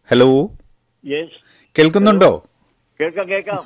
Hello yes കേൾക്കുന്നുണ്ടോ കേൾക്കാം കേൾക്കാം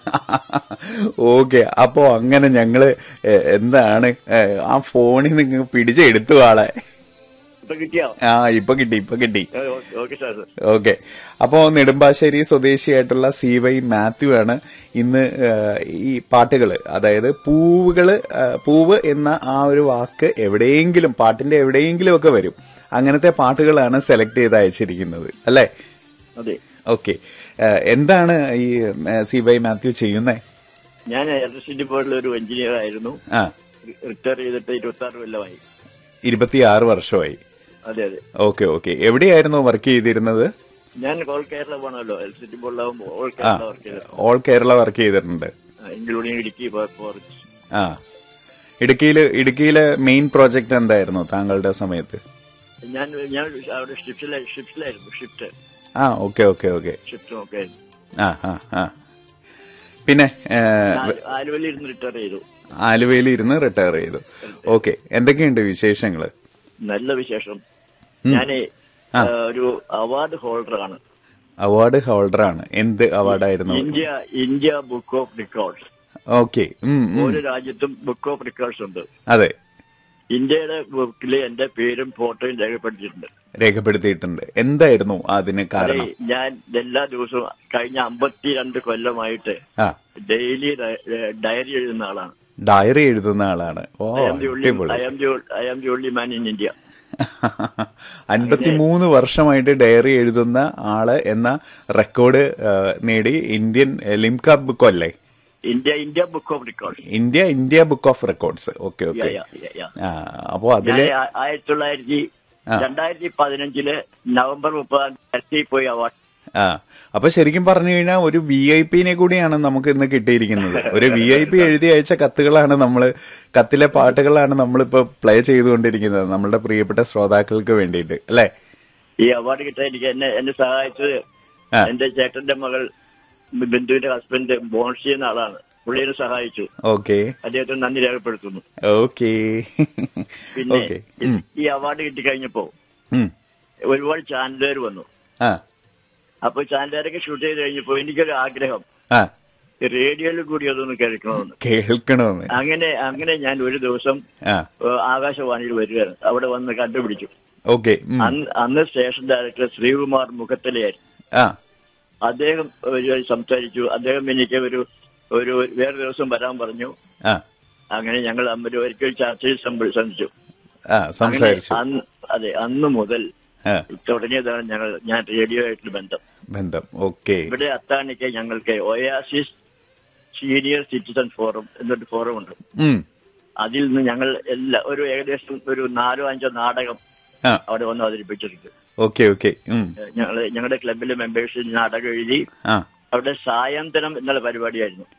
ഓക്കെ അപ്പോ അങ്ങനെ ഞങ്ങള് എ, എന്താണ് എ, ആ ഫോണിൽ നിന്ന് പിടിച്ചെടുത്തു ആളെ ഇപ്പൊ കിട്ടിയോ ആ ഇപ്പൊ കിട്ടി ഇപ്പൊ കിട്ടി ഓക്കെ സാർ സാർ ഓക്കെ അപ്പോ നെടുമ്പാശ്ശേരി സ്വദേശിയായിട്ടുള്ള സി വൈ മാത്യു ആണ് ഇന്ന് ആ, ഈ പാട്ടുകള് അതായത് പൂവുകള് ആ, പൂവ് എന്ന ആ ഒരു വാക്ക് എവിടെയെങ്കിലും പാട്ടിന്റെ എവിടെയെങ്കിലും ഒക്കെ വരും അങ്ങനത്തെ പാട്ടുകളാണ് സെലക്ട് ചെയ്ത് അയച്ചിരിക്കുന്നത് അല്ലേ അതെ ഓക്കെ എന്താണ് ഈ സി വൈ മാത്യു ചെയ്യുന്നേ ഞാൻ ഇലക്ട്രിസിറ്റി ബോർഡിൽ ഒരു എഞ്ചിനീയർ ആയിരുന്നു ആ റിട്ടയർ ചെയ്തിട്ട് ഇരുപത്തി ആറ് കൊല്ലമായി ഇരുപത്തിയാറ് വർഷമായി അതെ അതെ ഓക്കെ ഓക്കെ എവിടെയായിരുന്നു വർക്ക് ചെയ്തിരുന്നത് ഞാൻ ഓൾ കേരള പോകണമല്ലോ ഇലക്ട്രിസിറ്റി ബോർഡിലാവുമ്പോൾ ഓൾ ആ കേരള വർക്ക് ചെയ്തത് ഓൾ കേരള വർക്ക് ചെയ്തിട്ടുണ്ട് ഇൻക്ലൂഡിങ് ഇടുക്കി ഫോറസ്റ്റ് ആ ഇടുക്കിയില് ഇടുക്കിയിലെ മെയിൻ പ്രോജക്റ്റ് എന്തായിരുന്നു താങ്കളുടെ സമയത്ത് ഞാൻ ഞാൻ അവിടെ ഷിഫ്റ്റിലായി ഷിഫ്റ്റിലായിരുന്നു ഷിഫ്റ്റ് ആ ഓക്കെ ഓക്കെ ഓക്കെ ഷിഫ്റ്റ് നോക്കായിരുന്നു ആ ആ ആ പിന്നെ ഏ, ആലുവയിൽ ഇരുന്ന് റിട്ടയർ ചെയ്തു ആലുവയിൽ ഇരുന്ന് റിട്ടയർ ചെയ്തു ഓക്കെ എന്തൊക്കെയുണ്ട് വിശേഷങ്ങള് നല്ല വിശേഷം ഞാൻ ഒരു അവാർഡ് ഹോൾഡറാണ് അവാർഡ് ഹോൾഡറാണ് എന്ത് അവാർഡായിരുന്നു India India book of records okay ഓരോ രാജ്യത്തും ബുക്ക് ഓഫ് റെക്കോർഡ്സ് ഉണ്ട് അതെ ഇന്ത്യയുടെ ബുക്കിൽ എന്റെ പേരും ഫോട്ടോയും രേഖപ്പെടുത്തിയിട്ടുണ്ട് രേഖപ്പെടുത്തിയിട്ടുണ്ട് എന്തായിരുന്നു അതിന് അതെ കാരണം ഞാൻ എല്ലാ ദിവസവും കഴിഞ്ഞ അമ്പത്തിരണ്ട് കൊല്ലമായിട്ട് ആ ഡെയിലി ഡയറി എഴുതുന്ന ആളാണ് ഡയറി എഴുതുന്ന ആളാണ് oh I am the only അടിപൊളി I am the I am the only man in India അൻപത്തിമൂന്ന് വർഷമായിട്ട് ഡയറി എഴുതുന്ന ആള് എന്ന റെക്കോർഡ് ആ, നേടി ഇന്ത്യൻ ലിംക ബുക്ക് അല്ലേ India India book of records India India book of records okay okay അപ്പോ ഞാൻ അതില് ആയിരത്തി തൊള്ളായിരത്തി രണ്ടായിരത്തി പതിനഞ്ചില് നവംബർ മുപ്പതാം തീയതി പോയി അവാർഡ് ആ അപ്പൊ ശരിക്കും പറഞ്ഞു കഴിഞ്ഞാൽ ഒരു വി ഐ പിനെ കൂടിയാണ് നമുക്ക് ഇന്ന് കിട്ടിയിരിക്കുന്നത് ഒരു വി ഐ പി എഴുതി അയച്ച കത്തുകളാണ് നമ്മൾ കത്തിലെ പാട്ടുകളാണ് നമ്മളിപ്പോ പ്ലേ ചെയ്തുകൊണ്ടിരിക്കുന്നത് നമ്മളുടെ പ്രിയപ്പെട്ട ശ്രോതാക്കൾക്ക് വേണ്ടിയിട്ട് അല്ലേ ഈ അവാർഡ് കിട്ടാൻ എനിക്ക് എന്നെ എന്നെ സഹായിച്ചത് ആ. എന്റെ ചേട്ടന്റെ മകൾ ബന്ധുവിന്റെ ഹസ്ബൻഡ് ബോൺസി എന്ന ആളാണ് പുള്ളിയെ സഹായിച്ചു ഓക്കെ അദ്ദേഹത്തിന് നന്ദി രേഖപ്പെടുത്തുന്നു ഓക്കെ പിന്നെ ഓക്കെ ഇത് ഈ അവാർഡ് കിട്ടിക്കഴിഞ്ഞപ്പോ ഒരുപാട് ചാനലുകാർ വന്നു ആ അപ്പൊ ചാനലുകാരൊക്കെ ഷൂട്ട് ചെയ്ത് കഴിഞ്ഞപ്പോ എനിക്കൊരു ആഗ്രഹം ആ റേഡിയോയിൽ കൂടി അതൊന്ന് കേൾക്കണമെന്ന് കേൾക്കണമെന്ന് അങ്ങനെ അങ്ങനെ ഞാൻ ഒരു ദിവസം ആ ഏഹ്, ആകാശവാണിയിൽ വരികയാണ് അവിടെ വന്ന് കണ്ടുപിടിച്ചു ഓക്കെ അന്ന് അന്ന് സ്റ്റേഷൻ ഡയറക്ടർ ശ്രീകുമാർ മുഖത്തലയായിരുന്നു ആ അദ്ദേഹം ഒരു സംസാരിച്ചു അദ്ദേഹം എനിക്ക് ഒരു ഒരു വേറെ ദിവസം വരാൻ പറഞ്ഞു ആ അങ്ങനെ ഞങ്ങൾ അമ്മ ഒരിക്കൽ ചർച്ചയിൽ സംബ- സംബന്ധിച്ചു ആ അങ്ങനെ സംസാരിച്ചു അന്ന് അതെ അന്ന് മുതൽ ആ തുടങ്ങിയതാണ് ഞങ്ങൾ ഞാൻ റേഡിയോ ആയിട്ട് ബന്ധം ബന്ധം ഓക്കെ ഇവിടെ അത്താണിക്ക് ഞങ്ങൾക്ക് ഒയാസിസ് സീനിയർ സിറ്റിസൺ ഫോറം എന്നൊരു ഫോറം ഉണ്ട് ഉം അതിൽ നിന്ന് ഞങ്ങൾ എല്ലാ ഒരു ഏകദേശം ഒരു നാലോ അഞ്ചോ നാടകം ആ അവിടെ വന്ന് അവതരിപ്പിച്ചിട്ടുണ്ട് ഓക്കെ ഓക്കെ ഉം ഞങ്ങൾ ഞങ്ങളുടെ ക്ലബിലെ മെമ്പേഴ്സ് നാടകം എഴുതി ആ അവിടെ സായന്തനം എന്നുള്ള പരിപാടിയായിരുന്നു